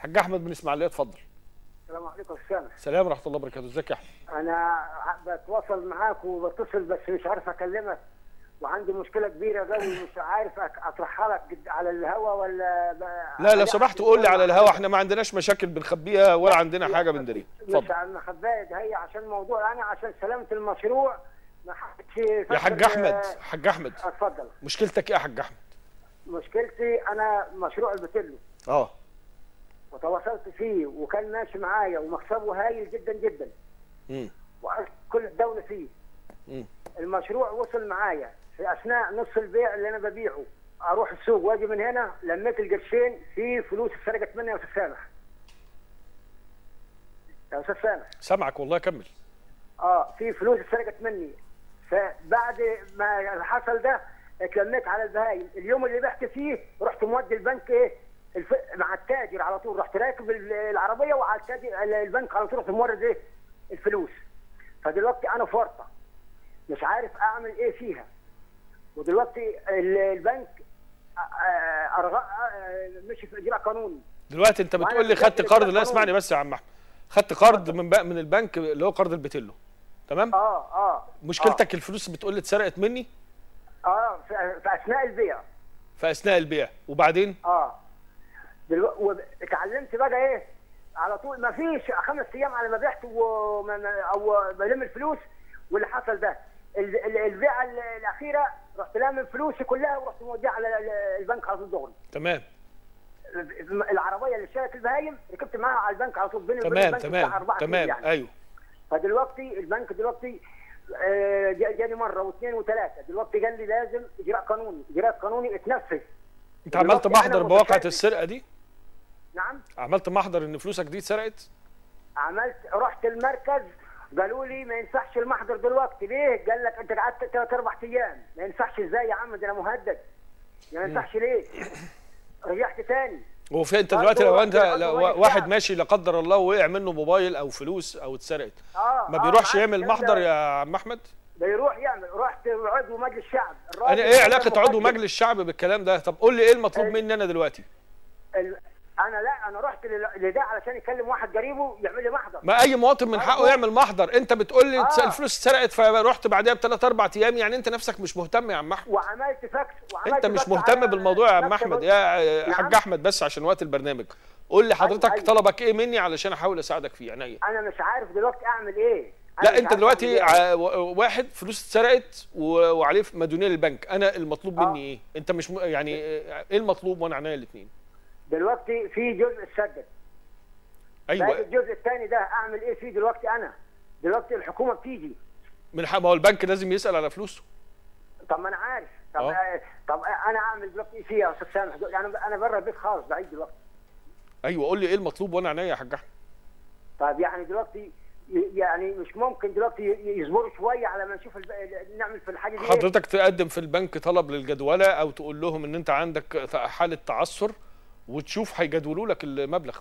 حاج احمد من اسماعيليه اتفضل السلام عليكم السامع سلام ورحمه الله وبركاته ازيك يا احمد انا بتواصل معاك وبتصل بس مش عارف اكلمك وعندي مشكله كبيره قوي مش عارف أك- اطرحها لك جد- على الهوا ولا ب- لا لو على- سمحت قول لي على الهوا احنا ما عندناش مشاكل بنخبيها ولا عندنا حاجه بنداريها مش اتفضل عن خباية هي عشان موضوع انا عشان سلامه المشروع ما حدش يا حاج احمد حاج احمد اتفضل مشكلتك ايه يا حاج احمد مشكلتي انا مشروع البتلو اه وتواصلت فيه وكان ماشي معايا ومكسبه هايل جدا جدا امم وعرفت كل الدوله فيه امم المشروع وصل معايا في اثناء نص البيع اللي انا ببيعه اروح السوق واجي من هنا لميت القرشين في فلوس اتسرقت مني يا استاذ سامح يا استاذ سامح سامعك والله كمل اه في فلوس اتسرقت مني فبعد ما حصل ده اتلميت على البهايم اليوم اللي بعت فيه رحت مودي البنك ايه الف... مع التاجر على طول رحت راكب ال- العربيه وعلى التاجر البنك على طول رحت مورد ايه الفلوس فدلوقتي انا في ورطه مش عارف اعمل ايه فيها ودلوقتي ال- البنك آه، آه، أرغى آه، مشي في اجراء قانوني دلوقتي انت بتقول لي خدت قرض لا اسمعني بس يا عم احمد خدت قرض من بقى من البنك اللي هو قرض البتلو تمام اه اه مشكلتك الفلوس بتقول لي اتسرقت مني اه, آه في, في اثناء البيع في اثناء البيع وبعدين اه دلوقتي اتعلمت بقى ايه على طول ما فيش خمس ايام على ما بعت وما- ما- او بلم الفلوس واللي حصل ده ال- ال- البيعه ال- الاخيره رحت لامم فلوسي كلها ورحت موديها على ال- البنك على طول دغري تمام العربيه اللي شالت البهايم ركبت معاها على البنك على طول بيني وبين تمام البنك بتاع تمام أربعة كيلو تمام يعني. ايوه فدلوقتي البنك دلوقتي آه، جا- جاني مره واثنين وثلاثه دلوقتي قال لي لازم اجراء قانوني اجراء قانوني اتنفذ انت عملت دلوقتي أنا محضر بواقعة متشائم. السرقة دي نعم عملت محضر ان فلوسك دي اتسرقت عملت رحت المركز قالوا لي ما ينفعش المحضر دلوقتي ليه؟ قال لك انت قعدت ثلاث اربع ايام ما ينفعش ازاي يا عم ده انا مهدد ما ينفعش ليه؟ رجعت تاني هو في انت برضه دلوقتي لو رحت انت برضه لو راجل واحد شعب. ماشي لا قدر الله وقع منه موبايل او فلوس او اتسرقت اه ما آه، بيروحش معاك يعمل الكلام محضر ده. يا عم احمد بيروح يعمل رحت عضو مجلس الشعب الراجل انا ايه كان علاقة عضو مقدم. مجلس الشعب بالكلام ده طب قول لي ايه المطلوب ال- مني انا دلوقتي ال... انا لا انا رحت لل- لده علشان يكلم واحد قريبه يعمل لي محضر ما اي مواطن من حقه يعمل محضر انت بتقول لي آه. الفلوس اتسرقت فرحت بعدها بثلاث اربع ايام يعني انت نفسك مش مهتم يا عم احمد وعملت فاكس وعملت انت مش فاكس مهتم على بالموضوع يا عم مكتب- احمد يا نعم. حاج احمد بس عشان وقت البرنامج قول لي حضرتك أيوة. طلبك ايه مني علشان احاول اساعدك فيه عينيا انا مش عارف دلوقتي اعمل ايه أنا لا مش انت عارف دلوقتي أعمل إيه. ع- و- واحد فلوس اتسرقت و- وعليه مديونيه للبنك انا المطلوب آه. مني ايه انت مش م... يعني ايه المطلوب وانا عينيا الاثنين دلوقتي في جزء اتسدد باقي ايوه الجزء الثاني ده اعمل ايه فيه دلوقتي انا دلوقتي الحكومه بتيجي من حق ما هو البنك لازم يسال على فلوسه طب ما انا عارف طب آه. آه. طب انا اعمل دلوقتي ايه فيها يا استاذ سامح دلوقتي انا انا بره البيت خالص بعيد دلوقتي ايوه قول لي ايه المطلوب وانا عينيا يا حاج احمد طب يعني دلوقتي ي- يعني مش ممكن دلوقتي ي- يصبروا شويه على ما نشوف الب... نعمل في الحاجه دي إيه؟ حضرتك تقدم في البنك طلب للجدوله او تقول لهم ان انت عندك حاله تعثر وتشوف هيجدولوا لك المبلغ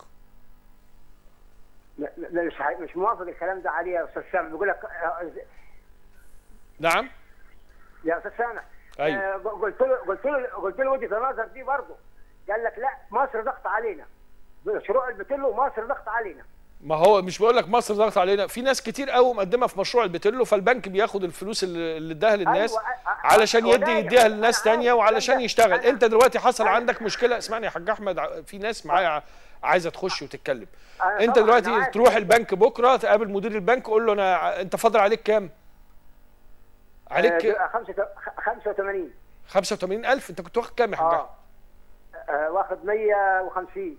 لا- لا، مش ع- مش موافق الكلام ده عليه يا استاذ سامح بيقول لك آه، نعم يا استاذ سامح أيوة. آه، قلت له قلت له قلت له وجهه النظر دي برضه قال لك لا مصر ضغط علينا شروع البتلو مصر ضغط علينا ما هو مش بقول لك مصر ضغط علينا في ناس كتير قوي مقدمه في مشروع البتلو فالبنك بياخد الفلوس اللي اللي اداها للناس أيوة، أ- أ- علشان هو يدي ده يديها يعني لناس أنا تانية عارف وعلشان الكلام ده. يشتغل أنا- انت دلوقتي حصل أنا- عندك مشكله اسمعني يا حاج احمد ع- في ناس معايا عايزه تخش وتتكلم أنا انت طبعاً دلوقتي أنا عارف. تروح البنك بكره تقابل مدير البنك قول له انا ع- انت فاضل عليك كام عليك آه، خمسة- خ- 85 85000 انت كنت واخد كام يا حاج احمد اه آه، واخد 150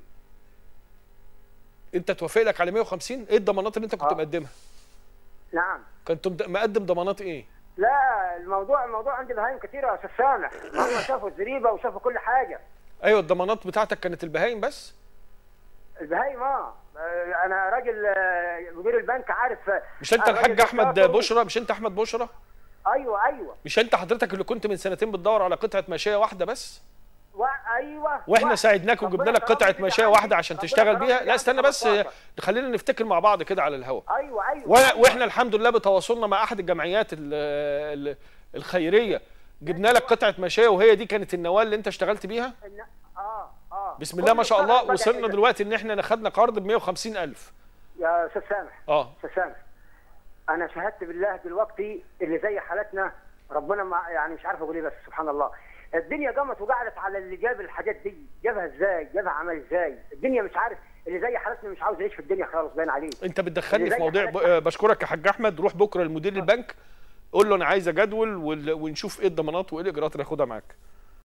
انت توافق لك على 150 ايه الضمانات اللي انت كنت آه. مقدمها نعم كنت مد- مقدم ضمانات ايه لا الموضوع الموضوع عندي بهايم كتير يا استاذ سامح هم شافوا الزريبه وشافوا كل حاجه ايوه الضمانات بتاعتك كانت البهايم بس البهايم اه آه، انا راجل آه، مدير البنك عارف آه، مش انت أنا راجل الحاج احمد شاطر. بشرى مش انت احمد بشرى ايوه ايوه مش انت حضرتك اللي كنت من سنتين بتدور على قطعه ماشيه واحده بس و... ايوه واحنا و- ساعدناك وجبنا ربنا لك قطعه كرمني ماشيه عندي- واحده عشان ربنا تشتغل كرمني بيها لا عندي استنى بس 15. خلينا نفتكر مع بعض كده على الهواء ايوه ايوه وانا واحنا الحمد لله بتواصلنا مع احد الجمعيات ال- ال- الخيريه جبنا لك قطعه ماشيه وهي دي كانت النواه اللي انت اشتغلت بيها إن- اه اه بسم الله ما شاء كل الله سنة وصلنا بدأ- دلوقتي ان احنا خدنا قرض ب 150000 يا استاذ سامح اه استاذ سامح انا شهدت بالله دلوقتي اللي زي حالتنا ربنا ما يعني مش عارف اقول ايه بس سبحان الله الدنيا قامت وقعدت على اللي جاب الحاجات دي جابها ازاي جابها عمل ازاي الدنيا مش عارف اللي زي حالتنا مش عاوز يعيش في الدنيا خالص باين عليه انت بتدخلني اللي في زي مواضيع ب... آه، بشكرك يا حاج احمد روح بكره لمدير البنك قول له انا عايز اجدول وال- ونشوف ايه الضمانات وايه الاجراءات اللي هاخدها معاك